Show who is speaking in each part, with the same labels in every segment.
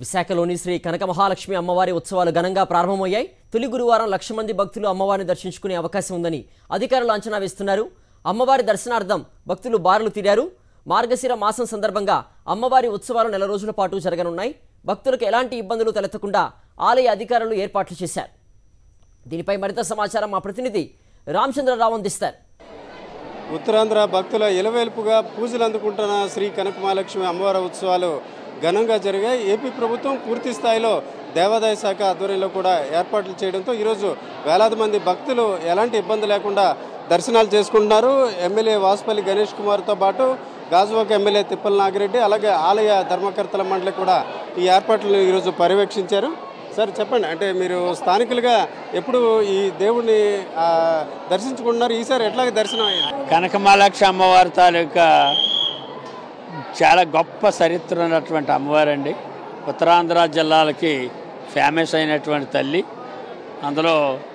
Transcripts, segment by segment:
Speaker 1: విశాఖలోని శ్రీ కనక మహాలక్ష్మి అమ్మవారి ఉత్సవాలు ఘనంగా ప్రారంభమయ్యాయి తొలి గురువారం లక్ష మంది భక్తులు అమ్మవారిని దర్శించుకునే అవకాశం ఉందని అధికారులు అంచనా వేస్తున్నారు అమ్మవారి దర్శనార్థం భక్తులు బారులు తీరారు మార్గశిర మాసం సందర్భంగా అమ్మవారి ఉత్సవాలు నెల రోజుల పాటు జరగనున్నాయి భక్తులకు ఎలాంటి ఇబ్బందులు తలెత్తకుండా ఆలయ అధికారులు ఏర్పాట్లు చేశారు దీనిపై మరింత సమాచారం మా ప్రతినిధి రామచంద్రరావు అందిస్తారు
Speaker 2: ఉత్తరాంధ్ర భక్తుల ఇలవేల్పుగా పూజలు అందుకుంటున్న శ్రీ కనకమహాలక్ష్మి అమ్మవారి ఉత్సవాలు ఘనంగా జరిగాయి ఏపీ ప్రభుత్వం పూర్తి స్థాయిలో దేవాదాయ శాఖ ఆధ్వర్యంలో కూడా ఏర్పాట్లు చేయడంతో ఈరోజు వేలాది మంది భక్తులు ఎలాంటి ఇబ్బంది లేకుండా దర్శనాలు చేసుకుంటున్నారు ఎమ్మెల్యే వాసుపల్లి గణేష్ కుమార్తో పాటు గాజువాక ఎమ్మెల్యే తిప్పల నాగిరెడ్డి అలాగే ఆలయ ధర్మకర్తల మండలి కూడా ఈ ఏర్పాట్లను ఈరోజు పర్యవేక్షించారు సార్ చెప్పండి అంటే మీరు స్థానికులుగా ఎప్పుడు ఈ దేవుణ్ణి ఆ, దర్శించుకుంటున్నారు ఈసారి ఎట్లాగ దర్శనం అయ్యింది
Speaker 3: కనకమాలాక్షి అమ్మవారి తాలూకా చాలా గొప్ప చరిత్ర ఉన్నటువంటి అమ్మవారండి ఉత్తరాంధ్ర జిల్లాలకి ఫేమస్ అయినటువంటి తల్లి అందులో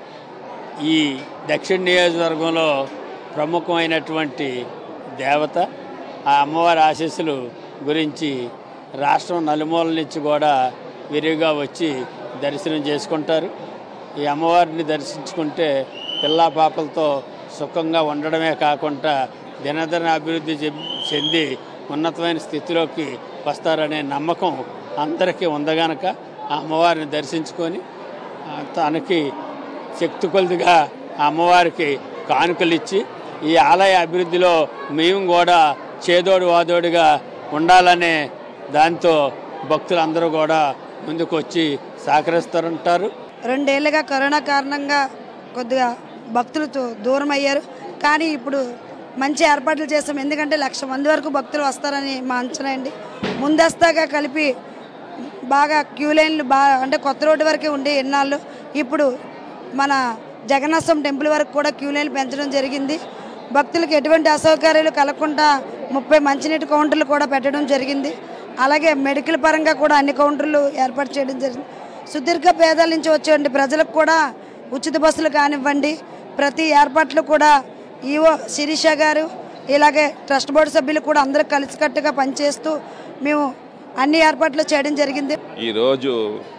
Speaker 3: ఈ దక్షిణ నియోజకవర్గంలో ప్రముఖమైనటువంటి దేవత ఆ అమ్మవారి ఆశీస్సులు గురించి రాష్ట్రం నలుమూలల నుంచి కూడా విరివిగా వచ్చి దర్శనం చేసుకుంటారు ఈ అమ్మవారిని దర్శించుకుంటే పిల్లా పాపలతో సుఖంగా ఉండడమే కాకుండా దినదిన అభివృద్ధి చెం- చెంది ఉన్నతమైన స్థితిలోకి వస్తారనే నమ్మకం అందరికీ ఉందగనక ఆ అమ్మవారిని దర్శించుకొని ఆ, తనకి శక్తి కొలదిగా ఆ అమ్మవారికి కానుకలు ఇచ్చి ఈ ఆలయ అభివృద్ధిలో మేము కూడా చేదోడు వాదోడుగా ఉండాలనే దాంతో భక్తులందరూ కూడా ముందుకు వచ్చి సహకరిస్తారంటారు
Speaker 4: రెండేళ్లుగా కరోనా కారణంగా కొద్దిగా భక్తులు తో- దూరం అయ్యారు కానీ ఇప్పుడు మంచి ఏర్పాట్లు చేస్తాం ఎందుకంటే లక్ష మంది వరకు భక్తులు వస్తారని మా అంచనా అండి ముందస్తాగా కలిపి బాగా క్యూ లైన్లు బాగా అంటే కొత్త రోడ్డు వరకే ఉండే ఎన్నాళ్ళు ఇప్పుడు మన జగన్నాథం టెంపుల్ వరకు కూడా క్యూ లైన్లు పెంచడం జరిగింది భక్తులకు ఎటువంటి అసౌకర్యాలు కలగకుండా ముప్పై మంచినీటి కౌంటర్లు కూడా పెట్టడం జరిగింది అలాగే మెడికల్ పరంగా కూడా అన్ని కౌంటర్లు ఏర్పాటు చేయడం జరిగింది సుదీర్ఘ పేదాల నుంచి వచ్చేటువంటి ప్రజలకు కూడా ఉచిత బస్సులు కానివ్వండి ప్రతి ఏర్పాట్లు కూడా ఈవో శిరీష గారు ఇలాగే ట్రస్ట్ బోర్డు సభ్యులు కూడా అందరూ కలిసికట్టుగా పనిచేస్తూ మేము అన్ని ఏర్పాట్లు చేయడం జరిగింది
Speaker 5: ఈరోజు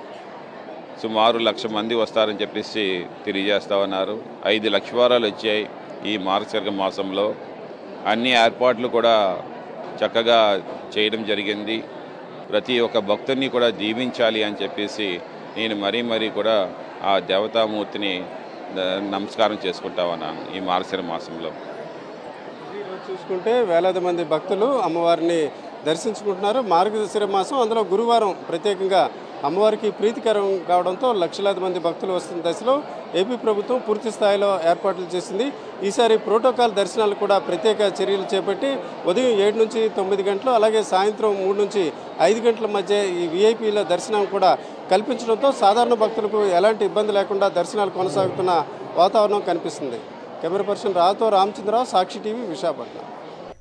Speaker 5: సుమారు లక్ష మంది వస్తారని చెప్పేసి తెలియజేస్తా ఉన్నారు ఐదు లక్ష వారాలు వచ్చాయి ఈ మార్గశిర మాసంలో అన్ని ఏర్పాట్లు కూడా చక్కగా చేయడం జరిగింది ప్రతి ఒక్క భక్తుని కూడా దీవించాలి అని చెప్పేసి నేను మరీ మరీ కూడా ఆ దేవతామూర్తిని ద- నమస్కారం చేసుకుంటా ఉన్నాను ఈ మార్గశిర మాసంలో
Speaker 2: ఈరోజు చూసుకుంటే వేలాది మంది భక్తులు అమ్మవారిని దర్శించుకుంటున్నారు మార్గశిర మాసం అందులో గురువారం ప్రత్యేకంగా అమ్మవారికి ప్రీతికరం కావడంతో లక్షలాది మంది భక్తులు వస్తున్న దశలో ఏపీ ప్రభుత్వం పూర్తి స్థాయిలో ఏర్పాట్లు చేసింది ఈసారి ప్రోటోకాల్ దర్శనాలు కూడా ప్రత్యేక చర్యలు చేపట్టి ఉదయం ఏడు నుంచి తొమ్మిది గంటలు అలాగే సాయంత్రం మూడు నుంచి ఐదు గంటల మధ్య ఈ విఐపీల దర్శనం కూడా కల్పించడంతో సాధారణ భక్తులకు ఎలాంటి ఇబ్బంది లేకుండా దర్శనాలు కొనసాగుతున్న వాతావరణం కనిపిస్తుంది కెమెరా పర్సన్ రావుతో రామచంద్రరావు సాక్షి టీవీ విశాఖపట్నం